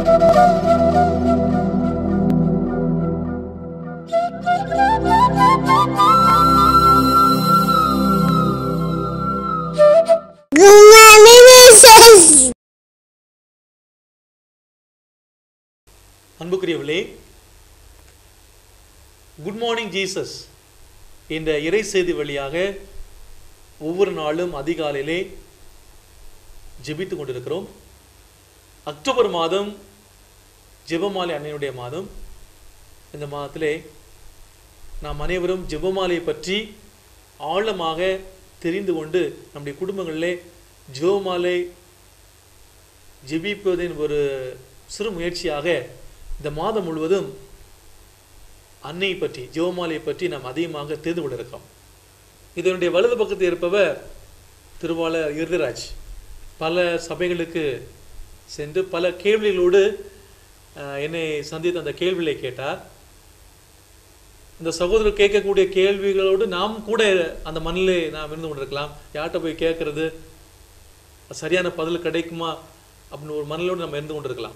Good morning, Jesus. அன்புக்குரியவர்களே good morning Jesus என்ற இறை செய்தி வழியாக ஒவ்வொரு நாளும் அதிகாலையிலே ஜெபித்து கொண்டிருக்கிறோம் அக்டோபர் மாதம் ஜெபமாலை அன்னையுடைய மாதம் இந்த மாதத்திலே நாம் அனைவரும் ஜெபமாலையை பற்றி ஆழமாக தெரிந்து கொண்டு நம்முடைய குடும்பங்களிலே ஜெபமாலை ஜெபிப்பதின் ஒரு சிறு முயற்சியாக இந்த மாதம் முழுவதும் அன்னை பற்றி ஜெபமாலையை பற்றி நாம் அதிகமாக தெரிந்து கொண்டிருக்கிறோம் இதனுடைய வலது பக்கத்தில் இருப்பவர் திருவாளர் இருதராஜ் பல சபைகளுக்கு சென்று பல கேள்விகளோடு அஹ், என்னை சந்தித்த அந்த கேள்விகளை கேட்டார் இந்த சகோதரர் கேட்கக்கூடிய கேள்விகளோடு நாம் கூட அந்த மண்ணிலே நாம் இருந்து கொண்டிருக்கலாம் யார்கிட்ட போய் கேட்கறது சரியான பதில் கிடைக்குமா அப்படின்னு ஒரு மனநிலோடு நம்ம இருந்து கொண்டிருக்கலாம்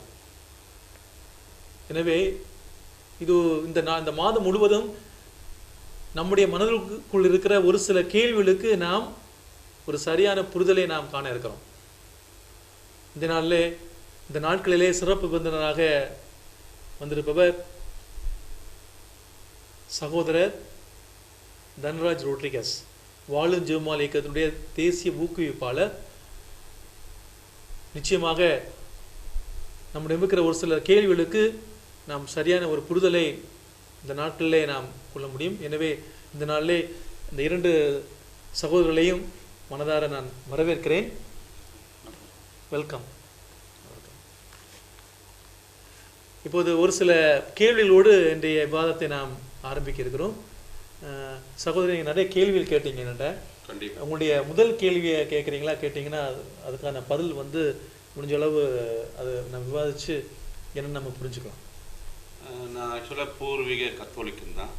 எனவே இது இந்த நா இந்த மாதம் முழுவதும் நம்முடைய மனதிற்குள் இருக்கிற ஒரு சில கேள்விகளுக்கு நாம் ஒரு சரியான புரிதலை நாம் காண இருக்கிறோம் இந்த நாளிலே இந்த நாட்களிலே சிறப்பு விருந்தினராக வந்திருப்பவர் சகோதரர் தன்ராஜ் ரோட்ரிகஸ் வாழும் ஜெவமால் இயக்கத்தினுடைய தேசிய ஊக்குவிப்பாளர் நிச்சயமாக நம்முடைய இருக்கிற ஒரு சில கேள்விகளுக்கு நாம் சரியான ஒரு புரிதலை இந்த நாட்களிலே நாம் கொள்ள முடியும் எனவே இந்த நாளிலே இந்த இரண்டு சகோதரர்களையும் மனதார நான் வரவேற்கிறேன் வெல்கம் இப்போது ஒரு சில கேள்விகளோடு இன்றைய விவாதத்தை நாம் ஆரம்பிக்க இருக்கிறோம் அஹ், சகோதரி நீங்க நிறைய கேள்விகள் கேட்டீங்க என்கிட்ட கண்டிப்பா உங்களுடைய முதல் கேள்வியை கேட்குறீங்களா கேட்டிங்கன்னா அது- அதுக்கான பதில் வந்து முடிஞ்ச அளவு அது நம்ம விவாதிச்சு என்னன்னு நம்ம புரிஞ்சுக்கலாம் அஹ் நான் ஆக்சுவலாக பூர்வீக கத்தோலிக்கன் தான்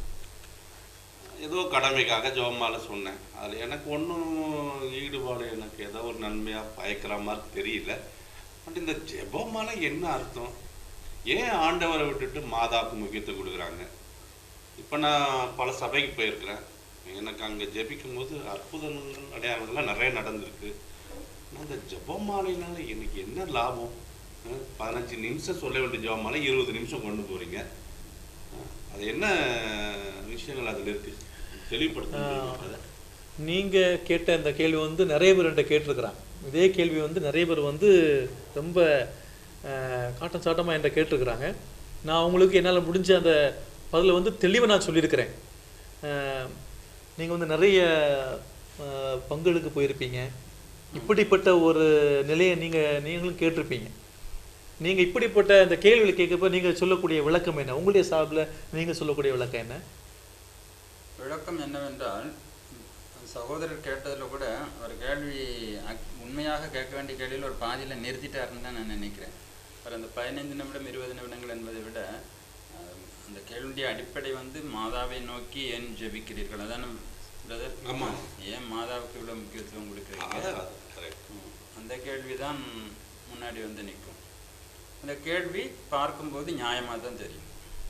ஏதோ கடமைக்காக ஜெபமாலை சொன்னேன் அதில் எனக்கு ஒன்றும் ஈடுபாடு எனக்கு ஏதோ ஒரு நன்மையாக பயக்கிற மாதிரி தெரியல பட் இந்த ஜெபமாலை என்ன அர்த்தம் ஏன் ஆண்டவரை விட்டுட்டு மாதாவுக்கு முக்கியத்துவம் கொடுக்குறாங்க இப்போ நான் பல சபைக்கு போயிருக்கிறேன் எனக்கு அங்கே ஜெபிக்கும் போது அற்புதங்கள் அடையாளங்கள்லாம் நிறைய நடந்திருக்கு ஆனா இந்த ஜெபமாலைனால எனக்கு என்ன லாபம் அஹ் பதினஞ்சு நிமிஷம் சொல்ல வேண்டிய ஜெபமாலை இருபது நிமிஷம் கொண்டு போறீங்க அஹ் அது என்ன விஷயங்கள் அதில் இருக்கு தெளிவுபடுத்த முடியுமா அதை? நீங்க கேட்ட இந்த கேள்வி வந்து நிறைய பேர் என்கிட்ட கேட்டிருக்கிறாங்க இதே கேள்வி வந்து நிறைய பேர் வந்து ரொம்ப அஹ், காட்டம் சாட்டமாக என்கிட்ட கேட்டிருக்கிறாங்க நான் உங்களுக்கு என்னால் முடிஞ்ச அந்த பதிலை வந்து தெளிவாக நான் சொல்லியிருக்கிறேன் அஹ், நீங்க வந்து நிறைய அஹ், பங்குகளுக்கு போயிருப்பீங்க இப்படிப்பட்ட ஒரு நிலையை நீங்க நீங்களும் கேட்டிருப்பீங்க நீங்க இப்படிப்பட்ட இந்த கேள்விகளை கேட்கப்ப நீங்க சொல்லக்கூடிய விளக்கம் என்ன உங்களுடைய சார்பில் நீங்க சொல்லக்கூடிய விளக்கம் என்ன விளக்கம் என்னவென்றால் சகோதரர் கேட்டதில் கூட ஒரு கேள்வி அக்- உண்மையாக கேட்க வேண்டிய கேள்வியில் ஒரு பாதியில் நிறுத்திட்டாருன்னு தான் நான் நினைக்கிறேன் அவர் அந்த பதினைந்து நிமிடம் இருபது நிமிடங்கள் என்பதை விட அஹ், அந்த கேள்வியுடைய அடிப்படை வந்து மாதாவை நோக்கி ஏன் ஜெபிக்கிறீர்கள் அதான பிரதர் ஆமா. ஏன் மாதாவுக்கு இவ்வளோ முக்கியத்துவம் கொடுக்குறீங்க அதான் அது correct. ம். அந்த கேள்விதான் முன்னாடி வந்து நிற்கும் அந்த கேள்வி பார்க்கும்போது நியாயமாக தான் தெரியும்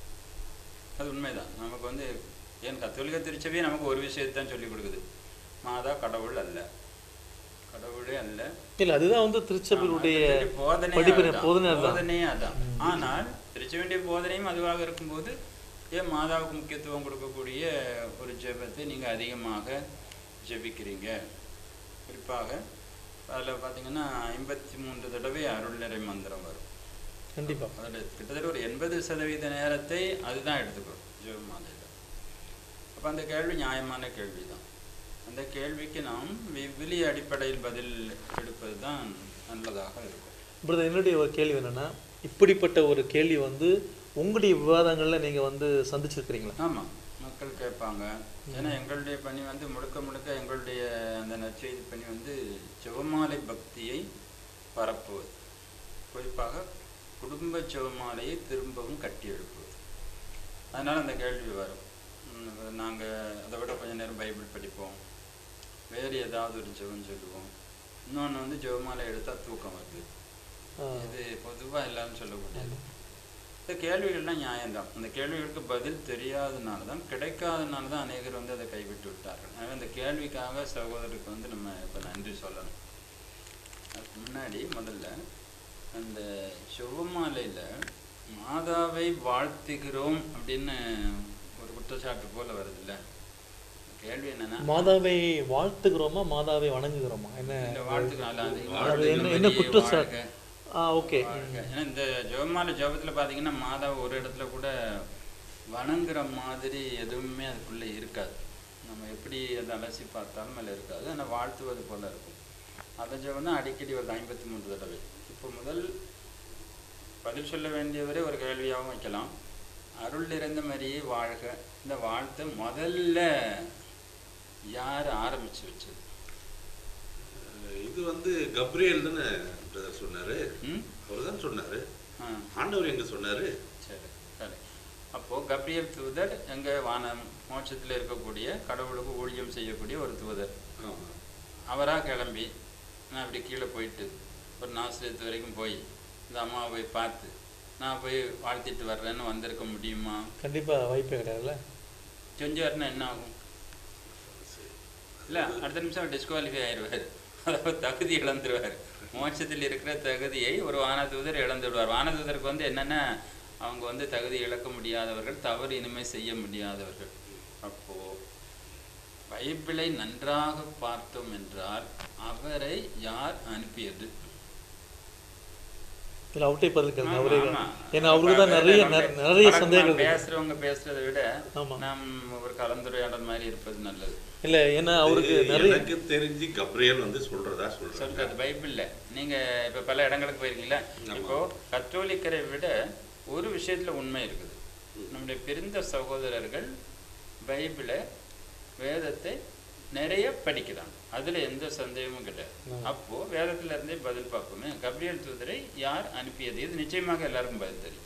அது உண்மைதான் நமக்கு வந்து ஏன் கத்தோலிக்க திருச்சபையே நமக்கு ஒரு விஷயத்தான் சொல்லி கொடுக்குது மாதா கடவுள் அல்ல கடவுளே அல்ல இல்ல அதுதான் வந்து திருச்சபையுடைய ஆமா, திருச்சபை போதனையே படிப்பினை அதான். போதனை தான் போதனையே அதான் ஆனால் திருச்சபையுடைய போதனையும் அதுவாக இருக்கும்போது ஏன் மாதாவுக்கு முக்கியத்துவம் கொடுக்கக்கூடிய ஒரு ஜெபத்தை நீங்க அதிகமாக ஜெபிக்கிறீங்க குறிப்பாக அதில் பார்த்தீங்கன்னா ஐம்பத்தி மூன்று தடவை அருள் நிறை மந்திரம் வரும் கண்டிப்பா அதில் கிட்டத்தட்ட ஒரு எண்பது சதவீத நேரத்தை அதுதான் எடுத்துக்கிறோம் ஜெபமாலையில் அப்போ அந்த கேள்வி நியாயமான கேள்வி தான் அந்த கேள்விக்கு நாம் விவிலி அடிப்படையில் பதில் எடுப்பது தான் நல்லதாக இருக்கும் பிரதர் என்னுடைய ஒரு கேள்வி என்னன்னா இப்படிப்பட்ட ஒரு கேள்வி வந்து உங்களுடைய விவாதங்கள்ல நீங்க வந்து சந்திச்சிருக்கிறீங்களா ஆமாம் மக்கள் கேட்பாங்க ஏன்னா எங்களுடைய பணி வந்து முழுக்க முழுக்க எங்களுடைய அந்த நற்செய்தி பணி வந்து ஜெபமாலை பக்தியை பரப்புவது குறிப்பாக குடும்ப ஜெபமாலையை திரும்பவும் கட்டி எழுப்புவது அதனால் அந்த கேள்வி வரும் நாங்கள் அதை விட கொஞ்ச நேரம் பைபிள் படிப்போம் வேறு ஏதாவது ஒரு ஜெபம் சொல்லுவோம் இன்னொன்று வந்து ஜெபமாலை எடுத்தால் தூக்கம் வருது ஆ. இது பொதுவா எல்லாரும் சொல்லக்கூடியது இந்த கேள்விகள்லாம் நியாயம்தான் அந்த கேள்விகளுக்கு பதில் தெரியாதனால தான் கிடைக்காதனால தான் அநேகர் வந்து அதை கைவிட்டு விட்டார்கள் எனவே அந்த கேள்விக்காக சகோதரருக்கு வந்து நம்ம இப்போ நன்றி சொல்லணும் அதுக்கு முன்னாடி முதல்ல அந்த செவ்வமாலையில் மாதாவை வாழ்த்துகிறோம் அப்படின்னு ஒரு குற்றச்சாட்டு போல வருதுல்ல கேள்வி என்னன்னா மாதாவை வாழ்த்துகிறோமா மாதாவை வணங்குகிறோமா என்ன இந்த வாழ்த்துக்கிறோம் அல்ல, அது அது என்ன என்ன வாழ்த்துகிறபடியே குற்றச்சாட்டு வாழ்க. ஆ ஓகே வாழ்க. ஏன்னா இந்த ஜெபமாலை ஜெபத்தில் பார்த்தீங்கன்னா மாதா ஒரு இடத்துல கூட வணங்குற மாதிரி எதுவுமே அதுக்குள்ளே இருக்காது நம்ம எப்படி அதை அலசி பார்த்தாலும் அதில் இருக்காது ஆனால் வாழ்த்துவது போல இருக்கும் அதை ஜெபம் தான் அடிக்கடி ஒரு ஐம்பத்தி மூன்று தடவை இப்போ முதல் பதில் சொல்ல வேண்டியவரே ஒரு கேள்வியாகவும் வைக்கலாம் அருள் நிறைந்த மாதிரியே வாழ்க இந்த வாழ்த்து முதல்ல யார் ஆரம்பிச்சு வச்சது இது வந்து கப்ரியேல் தானே பிரதர் சொன்னாரு ம் அவர் தான் சொன்னாரு ஆ ஆண்டவர் எங்க சொன்னாரு சரி சரி அப்போது கப்ரியல் தூதர் எங்க வானம் மோட்சத்தில் இருக்கக்கூடிய கடவுளுக்கு ஊழியம் செய்யக்கூடிய ஒரு தூதர் ஆமா அவராக கிளம்பி நான் அப்படி கீழே போயிட்டு ஒரு நாசிரியத்து வரைக்கும் போய் இந்த அம்மாவை போய் பார்த்து நான் போய் வாழ்த்திட்டு வர்றேன்னு வந்திருக்க முடியுமா கண்டிப்பா வாய்ப்பே கிடையாதுல்ல செஞ்சாருன்னா என்ன ஆகும் இல்லை அடுத்த நிமிஷம் டிஸ்குவாலிஃபை ஆயிடுவார் அதாவது தகுதி இழந்துருவார் மோட்சத்தில் இருக்கிற தகுதியை ஒரு வானதூதர் இழந்து விடுவார் வானதூதருக்கு வந்து என்னென்னா அவங்க வந்து தகுதி இழக்க முடியாதவர்கள் தவறு இனிமேல் செய்ய முடியாதவர்கள் அப்போ பைபிளை நன்றாக பார்த்தோம் என்றால் அவரை யார் அனுப்பியது இல்ல அவர்கிட்ட பதில் கேளுங்க ஆமா, அவரே ஆமா. ஏன்னா அவருக்கு தான் நிறைய நம்ம நிற- நிறைய வழக்கமா சந்தேகங்கள் இருக்கு. பேசுறவங்க பேசுறதை விட ஆமா. நாம் ஒரு கலந்துரையாடல் மாதிரி இருப்பது நல்லது இல்ல ஏன்னா அவருக்கு நிறைய எனக்கு தெரிஞ்சு கப்ரியேல் வந்து சொல்றதா சொல்றாங்க சொல்றது பைபிள்ல நீங்க இப்ப பல இடங்களுக்கு போயிருக்கீங்களா ஆமா. இப்போ கத்தோலிக்கரை விட ஒரு விஷயத்துல உண்மை இருக்குது நம்முடைய பிரிந்த சகோதரர்கள் பைபிளை வேதத்தை நிறைய படிக்கிறாங்க அதுல எந்த சந்தேகமும் கிடையாது அப்போ வேதத்துல இருந்தே பதில் பார்ப்போமே கப்ரியல் தூதரை யார் அனுப்பியது இது நிச்சயமாக எல்லாருக்கும் பதில் தெரியும்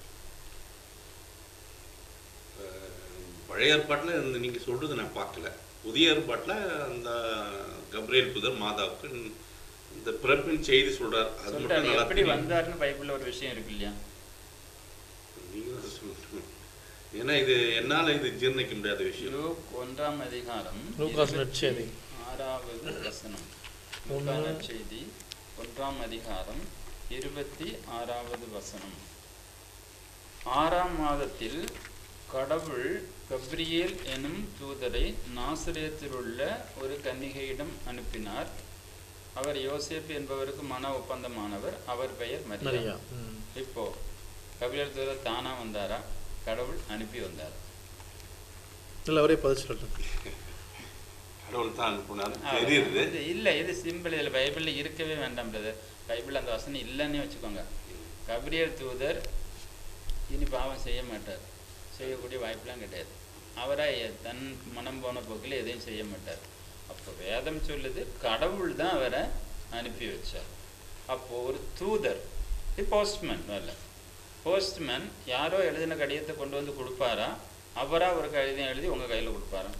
அஹ், பழைய ஏற்பாட்டுல இந்த நீங்க சொல்றது நான் பார்க்கல புதிய ஏற்பாட்டுல அந்த கப்ரியேல் புதர் மாதாவுக்கு இந்த பிறப்பின் செய்தி சொல்றார் அது மட்டும் சொல்றாரு நல்லா எப்படி தெரியும். வந்தாருன்னு பைபிள்ல ஒரு விஷயம் இருக்கு இல்லையா நீங்க தான் சொல்லணும் ஏன்னா இது என்னால இது ஜீர்ணிக்க முடியாத விஷயம் லூக் ஒன்றாம் அதிகாரம் லூக்காஸ் இருபத்தி நற்செய்தி. ஆறாவது வசனம் ஒன்று. லூக்கா நற்செய்தி ஒன்றாம் அதிகாரம் இருபத்தி ஆறாவது வசனம் ஆறாம் மாதத்தில் கடவுள் கப்ரியேல் எனும் தூதரை நாசரேத்தில் உள்ள ஒரு கன்னிகையிடம் அனுப்பினார் அவர் யோசேப் என்பவருக்கு மன ஒப்பந்தமானவர் அவர் பெயர் நிறையா மரியா ம். இப்போ கபிலர் தூதர் தானா வந்தாரா கடவுள் அனுப்பி வந்தார் இல்ல அவரே பதில் சொல்லட்டும் கடவுள் தான் அனுப்புனார் ஆ, தெரியுது இது இல்ல இது சிம்பிள் இதில் பைபிளில் இருக்கவே வேண்டாம் பிரதர் பைபிள் அந்த வசனம் இல்லைன்னே வச்சுக்கோங்க கபிரியர் தூதர் இனி பாவம் செய்ய மாட்டார் செய்யக்கூடிய வாய்ப்பெலாம் கிடையாது அவராக தன் மனம் போன போக்கில் எதையும் செய்ய மாட்டார் அப்போ வேதம் சொல்லுது கடவுள் தான் அவரை அனுப்பி வச்சார் அப்போ ஒரு தூதர் இது போஸ்ட்மேன் வரல போஸ்ட்மேன் யாரோ எழுதின கடிதத்தை கொண்டு வந்து கொடுப்பாரா அவரா ஒரு கடிதம் எழுதி உங்க கையில கொடுப்பாரா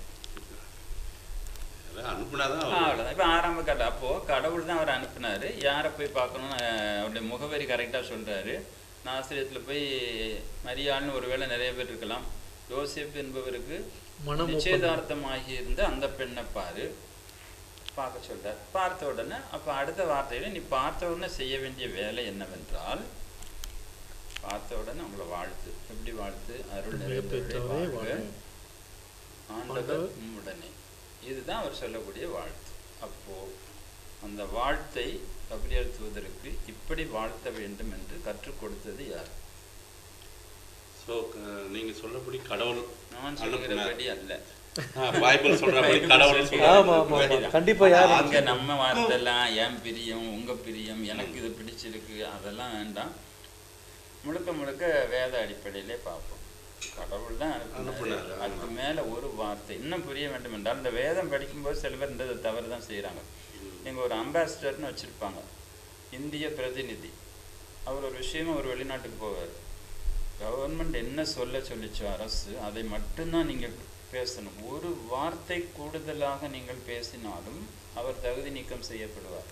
அதான் அனுப்புனாதான் ஆ, அவர் அவ்வளவுதான் இப்போ ஆரம்ப கட்ட அப்போ கடவுள் தான் அவர் அனுப்புனாரு யாரை போய் பார்க்கணும்னு அஹ், அவருடைய முகவரி கரெக்டாக சொல்றாரு நாசிரியத்தில் போய் மரியாள்னு ஒருவேளை நிறைய பேர் இருக்கலாம் யோசேப் என்பவருக்கு மனம் ஒப்பந்தம். நிச்சயதார்த்தம் ஆகியிருந்த அந்த பெண்ணை பாரு பார்க்க சொல்றார் பார்த்த உடனே அப்போ அடுத்த வார்த்தையில நீ பார்த்த உடனே செய்ய வேண்டிய வேலை என்னவென்றால் பார்த்த உடனே உங்களை வாழ்த்து எப்படி வாழ்த்து அருள் நிறைந்தவரே பெற்றவரே வாழ்க. வாழ்க. ஆண்டவர் உம்முடனே இதுதான் அவர் சொல்லக்கூடிய வாழ்த்து அப்போ அந்த வாழ்த்தை கபிரியர் தூதருக்கு இப்படி வாழ்த்த வேண்டும் என்று கற்றுக் கொடுத்தது யார் ஸோ நீங்க சொல்லபடி கடவுள் நான் அனுப்புனார் சொல்கிறபடி அல்ல ஆ, பைபிள் சொல்றபடி கடவுள் ஆமா ஆமா ஆமா கண்டிப்பா யார் அங்க நம்ம வார்த்தைலாம் என் பிரியம் உங்க பிரியம் எனக்கு இது பிடிச்சிருக்கு அதெல்லாம் வேண்டாம் முழுக்க முழுக்க வேத அடிப்படையிலே பார்ப்போம் கடவுள் தான் அனுப்புனாரு அனுப்புனாரு, ஆமா. அதுக்கு மேல ஒரு வார்த்தை இன்னும் புரிய வேண்டும் என்றால் இந்த வேதம் படிக்கும்போது சில பேர் இந்த தவறு தான் செய்யறாங்க நீங்க ஒரு அம்பாசிடர்னு வச்சிருப்பாங்க இந்திய பிரதிநிதி அவர் ஒரு விஷயமா ஒரு வெளிநாட்டுக்கு போவார் கவர்மெண்ட் என்ன சொல்ல சொல்லிச்சோ அரசு அதை மட்டும்தான் நீங்க பேசணும் ஒரு வார்த்தை கூடுதலாக நீங்கள் பேசினாலும் அவர் தகுதி நீக்கம் செய்யப்படுவார்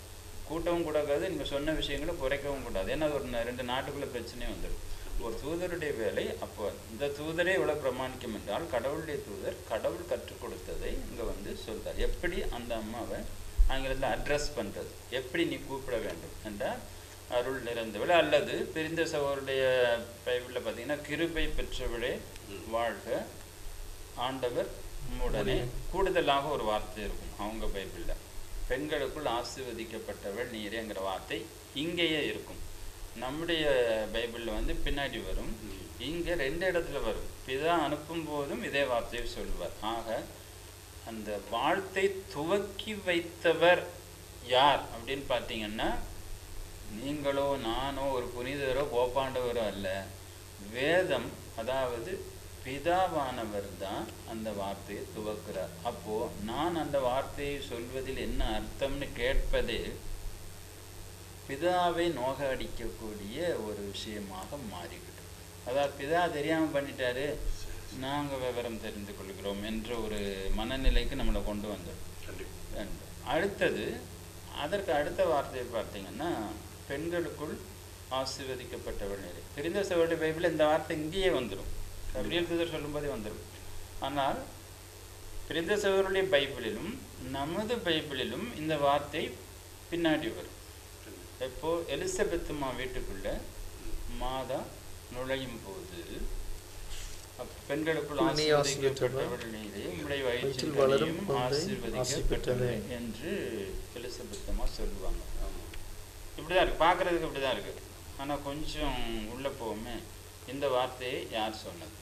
கூட்டவும் கூடாது நீங்கள் சொன்ன விஷயங்களை குறைக்கவும் கூடாது ஏன்னா அது ஒரு ந- ரெண்டு நாட்டுக்குள்ள பிரச்சனையே வந்துடும் ஒரு தூதருடைய வேலை அப்போ இந்த தூதரே இவ்வளவு பிரமாணிக்கம் என்றால் கடவுளுடைய தூதர் கடவுள் கற்றுக் கொடுத்ததை இங்க வந்து சொல்றார் எப்படி அந்த அம்மாவை ஆங்கிலத்தில் அட்ரஸ் பண்றது எப்படி நீ கூப்பிட வேண்டும் என்றால் அருள் நிறைந்தவள் அல்லது பிரிந்த சகோதருடைய பைபிளில் பார்த்தீங்கன்னா கிருபை பெற்றவளே வாழ்க ஆண்டவர் உம்முடனே கூடுதலாக ஒரு வார்த்தை இருக்கும் அவங்க பைபிளில் பெண்களுக்குள் ஆசீர்வதிக்கப்பட்டவள் நீரேங்கிற வார்த்தை இங்கேயே இருக்கும் நம்முடைய பைபிளில் வந்து பின்னாடி வரும் இங்கே ரெண்டு இடத்துல வரும் பிதா அனுப்பும் போதும் இதே வார்த்தையை சொல்வார் ஆக அந்த வாழ்த்தை துவக்கி வைத்தவர் யார் அப்படின்னு பார்த்தீங்கன்னா நீங்களோ நானோ ஒரு புனிதரோ போப்பாண்டவரோ அல்ல வேதம் அதாவது பிதாவானவர் தான் அந்த வார்த்தையை துவக்கிறார் அப்போ நான் அந்த வார்த்தையை சொல்வதில் என்ன அர்த்தம்னு கேட்பதே பிதாவை நோக அடிக்கக்கூடிய ஒரு விஷயமாக மாறிவிடும் அதாவது பிதா தெரியாம பண்ணிட்டாரு நாங்க விவரம் தெரிந்து கொள்கிறோம் என்ற ஒரு மனநிலைக்கு நம்மளை கொண்டு வந்துடும் கண்டிப்பா வேண்டும். அடுத்தது அதற்கு அடுத்த வார்த்தையை பார்த்தீங்கன்னா பெண்களுக்குள் ஆசீர்வதிக்கப்பட்டவள் நிலை தெரிந்த சகோதரி பைபிள் இந்த வார்த்தை இங்கேயே வந்துடும் கபிரியல் தூதர் சொல்லும்போதே வந்துடும் ஆனால் பிரிந்த சகோதரருடைய பைபிளிலும் நமது பைபிளிலும் இந்த வார்த்தை பின்னாடி வரும் எப்போ எலிசபெத் அம்மா வீட்டுக்குள்ள மாதா நுழையும் போது அப்ப பெண்களுக்குள் நீ ஆசீர்வதிக்கப்பட்டவள் நீரே உம்முடைய வயிற்றில் வயிற்றில் வளரும் கனியும் குழந்தை ஆசீர்வதிக்கப்பட்டவள் ஆசீர்வதிக்கப்பட்டவளே. என்று எலிசபெத் அம்மா சொல்லுவாங்க ஆமா இப்படிதான் இருக்கு பார்க்கறதுக்கு இப்படிதான் இருக்கு ஆனா கொஞ்சம் உள்ள போவோமே இந்த வார்த்தையை யார் சொன்னது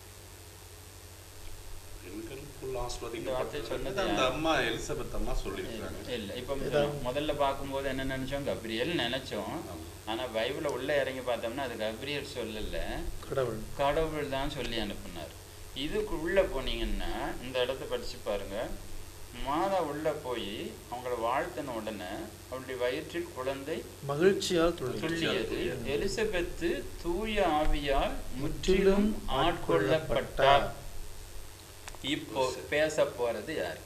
பெண்களுக்குள் இந்த வார்த்தை ஆஸ்வதிக்கப்பட்டது சொன்னது அந்த யார்? அம்மா எலிசபெத் அம்மா சொல்லியிருக்காங்க இல்ல இப்ப இதான். முதல்ல பார்க்கும்போது என்ன நினைச்சோம் கப்ரியல் நினைச்சோம் ஆமா. ஆனா பைபிள உள்ள இறங்கி பார்த்தோம்னா அது கப்ரியல் சொல்லல கடவுள் கடவுள் தான் சொல்லி அனுப்புனார் இதுக்கு உள்ள போனீங்கன்னா இந்த இடத்த படிச்சு பாருங்க மாதா உள்ள போய் அவங்கள வாழ்த்தின உடனே அவளுடைய வயிற்றில் குழந்தை மகிழ்ச்சியால் துள்ளி துள்ளியது எலிசபெத்து தூய ஆவியால் முற்றிலும் ஆட்கொள்ளப்பட்டார் இப்போ பேச போறது யார்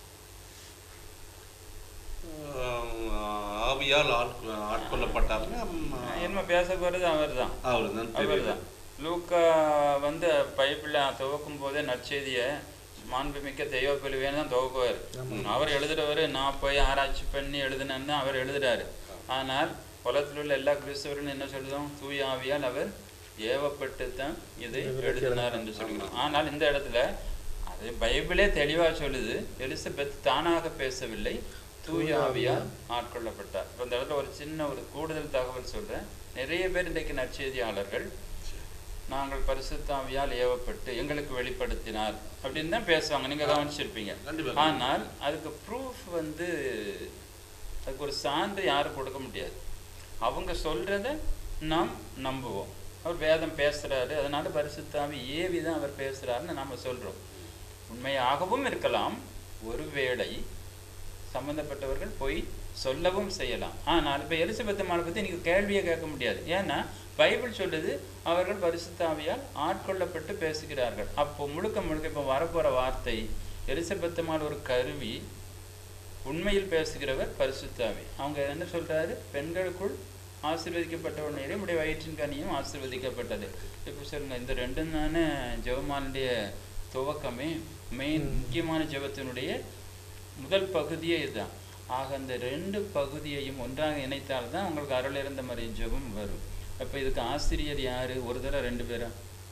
ஆஹ் ஆவியால் ஆட்கொ- ஆட்கொள்ளப்பட்டாருங்க என்ன பேச போறது அவர்தான் அவர் தான் அவர்தான் லூக்கா வந்து பைபிளில் துவக்கும் போதே நற்செய்தியை மாண்புமிக்க தெய்வப்பிலுவேன்னு தான் துவக்குவார் அவர் எழுதுறவர் நான் போய் ஆராய்ச்சி பண்ணி எழுதினேன்னு அவர் எழுதுறாரு ஆனால் உலகத்தில் உள்ள எல்லா கிறிஸ்தவர்களும் என்ன சொல்லுதோம் தூய ஆவியால் அவர் ஏவப்பட்டு தான் இதை எழுதினார் என்று சொல்கிறோம் ஆனால் இந்த இடத்துல அது பைபிளே தெளிவாக சொல்லுது எலிசபெத் தானாக பேசவில்லை தூய ஆவியால் ஆட்கொள்ளப்பட்டார் இப்போ இந்த இடத்துல ஒரு சின்ன ஒரு கூடுதல் தகவல் சொல்றேன் நிறைய பேர் இன்றைக்கு நற்செய்தியாளர்கள் நாங்கள் பரிசுத்தாவியால் ஏவப்பட்டு எங்களுக்கு வெளிப்படுத்தினார் அப்படின்னு தான் பேசுவாங்க நீங்க கவனிச்சிருப்பீங்க கண்டிப்பா. ஆனால் அதுக்கு ப்ரூஃப் வந்து அதுக்கு ஒரு சான்று யாரும் கொடுக்க முடியாது அவங்க சொல்றத நாம் நம்புவோம் அவர் வேதம் பேசுறாரு அதனால பரிசுத்தாவி ஏவி தான் அவர் பேசுறாருன்னு நாம சொல்றோம் உண்மையாகவும் இருக்கலாம் ஒருவேளை சம்பந்தப்பட்டவர்கள் போய் சொல்லவும் செய்யலாம் ஆனால் இப்போ எலிசபெத் அம்மாளை பற்றி நீங்கள் கேள்வியை கேட்க முடியாது ஏன்னா பைபிள் சொல்லுது அவர்கள் பரிசுத்தாவியால் ஆட்கொள்ளப்பட்டு பேசுகிறார்கள் அப்போ முழுக்க முழுக்க இப்போ வரப்போகிற வார்த்தை எலிசபெத் அம்மாள் ஒரு கருவி உண்மையில் பேசுகிறவர் பரிசுத்தாவி அவங்க என்ன சொல்றாரு பெண்களுக்குள் ஆசீர்வதிக்கப்பட்டவர் நேரே உடைய வயிற்றின் கனியும் ஆசீர்வதிக்கப்பட்டது இப்போ சொல்லுங்க இந்த ரெண்டும் தானே ஜெபமானுடைய துவக்கமே மெயின் முக்கியமான ஜெபத்தினுடைய முதல் பகுதியே இதுதான் ஆக அந்த ரெண்டு பகுதியையும் ஒன்றாக இணைத்தால் தான் உங்களுக்கு அருள் இறந்த மாதிரி ஜெபம் வரும் அப்போ இதுக்கு ஆசிரியர் யாரு ஒரு தடவை ரெண்டு பேரா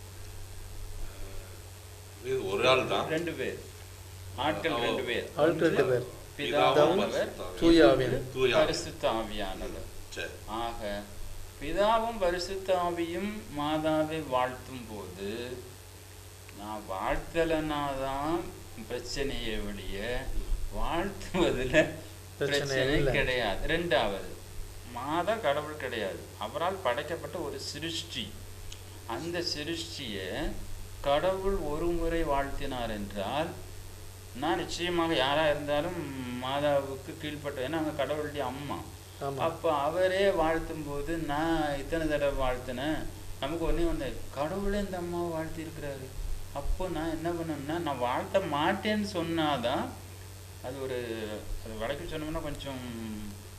இது ஒரு ஆள் தான் ரெண்டு பேர் ஆட்கள் ரெண்டு பேர் ஆட்கள் ரெண்டு பேர். பிதாவானவர் தூய ஆவியானவர். தூய ஆவி. பரிசுத்த ஆவியானவர் சரி ஆக பிதாவும் பரிசுத்த ஆவியும் மாதாவை வாழ்த்தும் போது நான் வாழ்த்தலைன்னா தான் பிரச்சனையை வெளிய வாழ்த்துவதுல பிரச்சனை பிரச்சனை இல்லை. கிடையாது ரெண்டாவது மாதா கடவுள் கிடையாது அவரால் படைக்கப்பட்ட ஒரு சிருஷ்டி அந்த சிருஷ்டியை கடவுள் ஒரு முறை வாழ்த்தினார் என்றால் நான் நிச்சயமாக யாரா இருந்தாலும் மாதாவுக்கு கீழ்ப்பட்ட ஏன்னா அவங்க கடவுளுடைய அம்மா ஆமா அப்போ அவரே வாழ்த்தும் போது நான் இத்தனை தடவை வாழ்த்தினேன் நமக்கு ஒண்ணே ஒன்று கடவுளே இந்த அம்மாவை வாழ்த்தி இருக்கிறாரு அப்போ நான் என்ன பண்ணேன்னா நான் வாழ்த்த மாட்டேன்னு சொன்னாதான் அது ஒரு அது வழக்கு சொன்னோம்னா கொஞ்சம்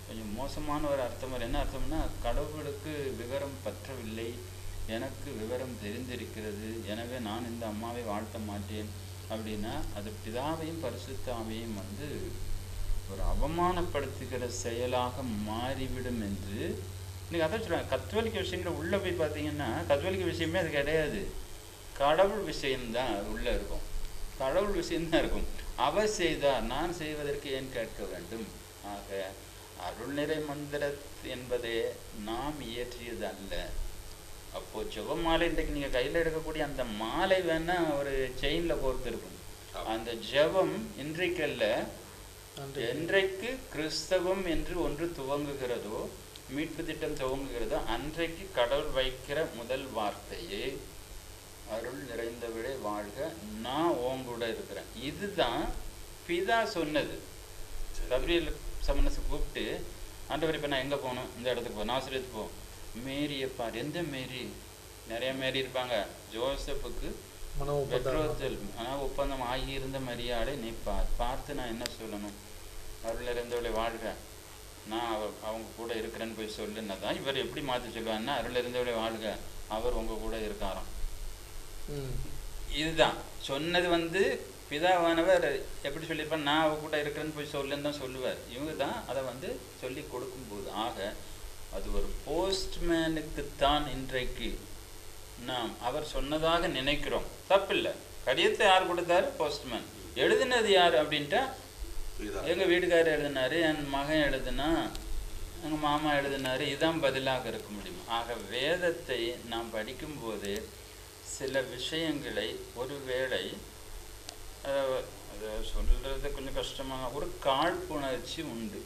கொஞ்சம் மோசமான ஒரு அர்த்தம் வரும். என்ன அர்த்தம்னா கடவுளுக்கு விவரம் பற்றவில்லை எனக்கு விவரம் தெரிந்திருக்கிறது எனவே நான் இந்த அம்மாவை வாழ்த்த மாட்டேன் அப்படின்னா அது பிதாவையும் பரிசுத்தாவையும் வந்து ஒரு அவமானப்படுத்துகிற செயலாக மாறிவிடும் என்று இன்னைக்கு அதான் சொல்லுவாங்க கத்தோலிக்க விஷயங்கள் உள்ளே போய் பார்த்தீங்கன்னா கத்தோலிக்க விஷயமே அது கிடையாது கடவுள் விஷயம்தான் அது உள்ளே இருக்கும் கடவுள் விஷயம்தான் இருக்கும் அவர் செய்தார் நான் செய்வதற்கு ஏன் கேட்க வேண்டும் ஆக அருள்நிறை மந்திர என்பதே நாம் இயற்றியது அல்ல அப்போ ஜெபமாலை இன்றைக்கு நீங்க கையில எடுக்கக்கூடிய அந்த மாலை வேணா ஒரு செயின்ல கோர்த்து இருக்கும் அந்த ஜெபம் இன்றைக்கல்ல நன்றி என்றைக்கு கிறிஸ்தவம் என்று ஒன்று துவங்குகிறதோ மீட்பு திட்டம் துவங்குகிறதோ அன்றைக்கு கடவுள் வைக்கிற முதல் வார்த்தையே அருள் நிறைந்தவிடே வாழ்க நான் உன் கூட இருக்கிறேன் இதுதான் பிதா சொன்னது கபிரியல் சமனசு கூப்பிட்டு ஆண்டவர் இப்போ நான் எங்கே போகணும் இந்த இடத்துக்கு போ நாசிரியத்துக்கு போ மேரியை பார் எந்த மேரி நிறைய மேரி இருப்பாங்க ஜோசப்புக்கு மன ஒப்பந்தம் பெட்ரோத்தல் ஆனால் ஒப்பந்தம் ஆகியிருந்த மரியாதை நீ பார் பார்த்து நான் என்ன சொல்லணும் அருள் இருந்தவளை வாழ்க நான் அவ அவங்க கூட இருக்கிறேன்னு போய் சொல்லுன்னா தான் இவர் எப்படி மாற்றி சொல்லுவாருன்னா அருள் இருந்தவளை வாழ்க அவர் உங்க கூட இருக்காராம் ம் இதுதான் சொன்னது வந்து பிதாவானவர் எப்படி சொல்லியிருப்பார் நான் அவ கூட இருக்கிறேன்னு போய் சொல்லுன்னு தான் சொல்லுவார் இவங்க தான் அதை வந்து சொல்லி கொடுக்கும்போது ஆக அது ஒரு போஸ்ட்மேனுக்கு தான் இன்றைக்கு நாம் அவர் சொன்னதாக நினைக்கிறோம் தப்பில்லை கடிதத்தை யார் கொடுத்தாரு போஸ்ட்மேன் எழுதினது யார் அப்படின்ட்டா புரியுதா? எங்க வீட்டுக்காரர் எழுதினாரு என் மகன் எழுதுனா எங்க மாமா எழுதினாரு இதான் பதிலாக இருக்க முடியும் ஆக வேதத்தை நாம் படிக்கும்போது சில விஷயங்களை ஒருவேளை அஹ், அதை சொல்றது கொஞ்சம் கஷ்டமான ஒரு காழ்ப்புணர்ச்சி உண்டு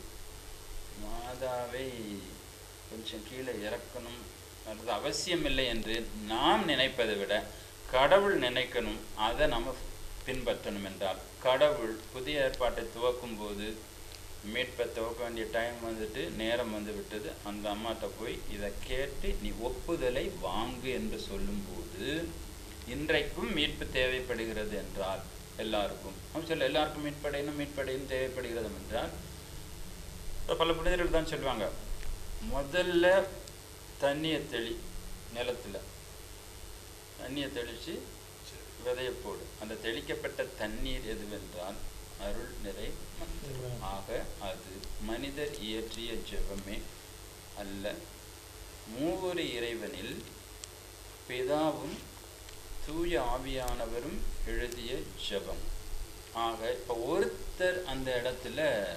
மாதாவை கொஞ்சம் கீழே இறக்கணும் அது அவசியமில்லை என்று நாம் நினைப்பதை விட கடவுள் நினைக்கணும் அதை நம்ம பின்பற்றணும் என்றால் கடவுள் புதிய ஏற்பாட்டை துவக்கும் போது மீட்பை துவக்க வேண்டிய டைம் வந்துட்டு நேரம் வந்து விட்டது அந்த அம்மாட்ட போய் இதை கேட்டு நீ ஒப்புதலை வாங்கு என்று சொல்லும்போது இன்றைக்கும் மீட்பு தேவைப்படுகிறது என்றால் எல்லாருக்கும் அவன் சொல்ல எல்லாருக்கும் மீட்படையணும் மீட்படையணும் தேவைப்படுகிறது என்றால் பல புனிதர்கள் தான் சொல்லுவாங்க முதல்ல தண்ணியை தெளி நிலத்துல தண்ணியை தெளிச்சு விதைய போடு அந்த தெளிக்கப்பட்ட தண்ணீர் எதுவென்றால் அருள் நிறை மந்திரம் ஆக அது மனிதர் இயற்றிய ஜெபமே அல்ல மூவொரு இறைவனில் பிதாவும் தூய ஆவியானவரும் எழுதிய ஜெபம் ஆக இப்போ ஒருத்தர் அந்த இடத்துல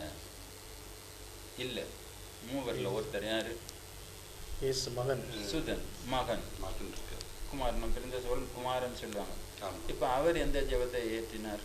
இல்லை மூவரில் ஒருத்தர் யாரு இயேசு மகன் சுதன் மகன் மாற்றம் இருக்காது குமார் நம்ம பிரிந்த சொல் குமாரன் சொல்லுவாங்க ஆமா. இப்போ அவர் எந்த ஜெபத்தை ஏற்றினார்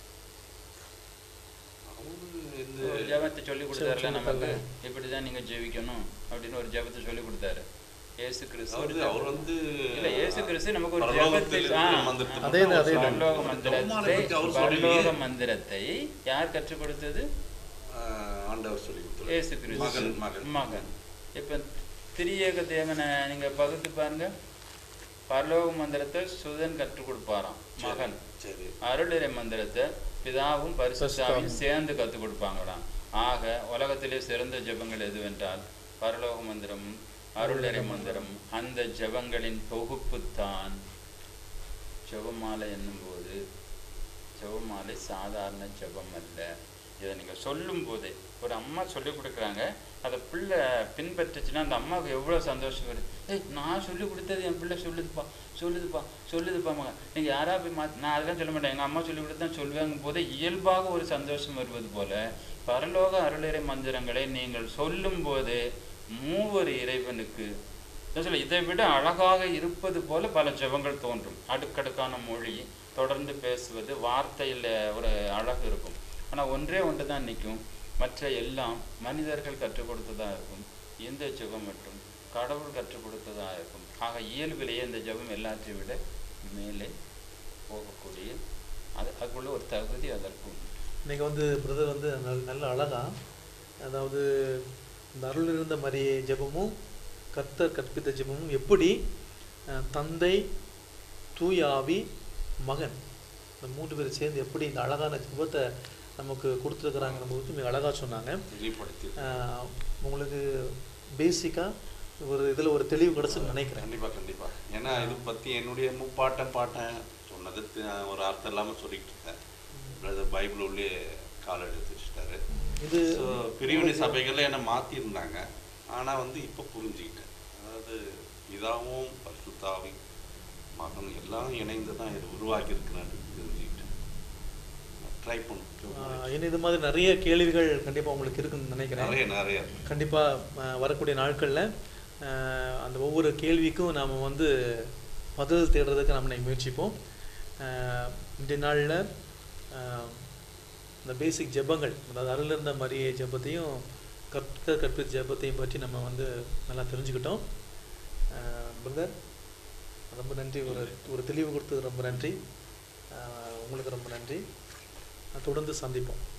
அவரு இந்த ஒரு ஜெபத்தை சொல்லி கொடுத்தாருல சொல்லி நமக்கு கொடுத்தாரு. இப்படிதான் நீங்க ஜெபிக்கணும் அப்படின்னு ஒரு ஜெபத்தை சொல்லி கொடுத்தாரு இயேசு கிறிஸ்து ஒரு அவரு அவர் வந்து இல்ல இயேசு கிறிஸ்து நமக்கு ஒரு பரலோகத்தில் ஜெபத்தை ஆ, இருக்கிற மந்திரத்தை அதே தான், அதே தான். பரலோக ஜெபமாலை மந்திரத்தை பற்றி அவர் சொல்லலையே. பரலோக மந்திரத்தை யார் கற்றுக் கொடுத்தது ஆஹ், ஆண்டவர் சொல்லி கொடுத்தாரு. இயேசு கிறிஸ்து மகன் மகன் மகன் இப்ப திரியேக தேவனை நீங்க பகுத்து பாருங்க பரலோக மந்திரத்தை சுதன் கற்றுக் கொடுப்பாராம் மகன் சரி அருளிறை மந்திரத்தை பிதாவும் பரிசுத்தாவையும் சேர்ந்து கற்றுக் கொடுப்பாங்களாம் ஆக உலகத்திலே சிறந்த ஜெபங்கள் எதுவென்றால் பரலோக மந்திரமும் அருளிறை மந்திரம் அந்த ஜெபங்களின் தொகுப்புத்தான் ஜெபமாலை என்னும்போது ஜெபமாலை சாதாரண ஜெபம் அல்ல இதை நீங்கள் சொல்லும் போதே ஒரு அம்மா சொல்லி கொடுக்குறாங்க அதை பிள்ளை பின்பற்றுச்சுன்னா அந்த அம்மாவுக்கு எவ்வளோ சந்தோஷம் வருது ஏய் நான் சொல்லி கொடுத்தது என் பிள்ளை சொல்லுதுப்பா சொல்லுதுப்பா சொல்லுதுப்பா மகன் நீங்கள் யாரா போய் மாற்றி நான் அதெல்லாம் சொல்ல மாட்டேன் எங்கள் அம்மா சொல்லி கொடுத்து தான் சொல்லுவாங்க போதே இயல்பாக ஒரு சந்தோஷம் வருவது போல பரலோக அருளிறை மந்திரங்களை நீங்கள் சொல்லும் போதே மூவர் இறைவனுக்கு என்ன சொல்ல இதை விட அழகாக இருப்பது போல பல ஜெபங்கள் தோன்றும் அடுக்கடுக்கான மொழி தொடர்ந்து பேசுவது வார்த்தையில் ஒரு அழகு இருக்கும் ஆனால் ஒன்றே ஒன்று தான் நிற்கும் மற்ற எல்லாம் மனிதர்கள் கற்றுக் கொடுத்ததா இருக்கும் இந்த ஜெபம் மட்டும் கடவுள் கற்றுக் கொடுத்ததா இருக்கும் ஆக இயல்பிலேயே இந்த ஜெபம் எல்லாத்தையும் விட மேலே போகக்கூடிய அது அதுக்குள்ள ஒரு தகுதி அதற்கு உண்டு இன்னைக்கு வந்து பிரதர் வந்து நல்ல நல்ல அழகா அதாவது இந்த அருள் இருந்த மரியை ஜெபமும் கர்த்தர் கற்பித்த ஜெபமும் எப்படி அஹ், தந்தை தூய ஆவி மகன் இந்த மூன்று பேர் சேர்ந்து எப்படி இந்த அழகான ஜெபத்தை நமக்கு கொடுத்துருக்குறாங்கிற போது மிக அழகாக சொன்னாங்க தெளிவுபடுத்தி ஆஹ் உங்களுக்கு பேசிக்காக ஒரு இதில் ஒரு தெளிவு கிடச்சுன்னு நினைக்கிறேன் கண்டிப்பா கண்டிப்பா ஏன்னா இது பத்தி என்னுடைய முப்பாட்டன் பாட்டன் சொன்னது தி- ஒரு அர்த்தம் இல்லாம சொல்லிட்டு இருந்தேன் பிரதர் பைபிள் உள்ளே கால் எடுத்து வச்சுட்டாரு இது ஸோ பிரிவினை சபைகள்ல என்னை மாத்திருந்தாங்க ஆனா வந்து இப்போ புரிஞ்சுக்கிட்டேன் அதாவது பிதாவும் பரிசுத்தாவி மகன் எல்லாம் இணைந்து தான் இது உருவாக்கி இருக்கிறான்னு தெரிஞ்சுக்கிட்டேன் ட்ரை பண்ணும் ஆஹ் இனி இது மாதிரி நிறைய கேள்விகள் கண்டிப்பாக உங்களுக்கு இருக்குன்னு நினைக்கிறேன் நிறைய நிறைய கண்டிப்பாக வரக்கூடிய நாட்களில் அந்த ஒவ்வொரு கேள்விக்கும் நாம் வந்து பதில் தேடுறதுக்கு நம்ம இன்னைக்கு முயற்சிப்போம் ஆஹ் இன்றைய நாளில் இந்த பேசிக் ஜெபங்கள் அதாவது அருளிருந்த மரியை ஜெபத்தையும் கற்க கற்பித்த ஜெபத்தையும் பற்றி நம்ம வந்து நல்லா தெரிஞ்சுக்கிட்டோம் பிரதர் ரொம்ப நன்றி ஒரு ஒரு தெளிவு கொடுத்தது ரொம்ப நன்றி ஆஹ் உங்களுக்கு ரொம்ப நன்றி தொடர்ந்து சந்திப்போம்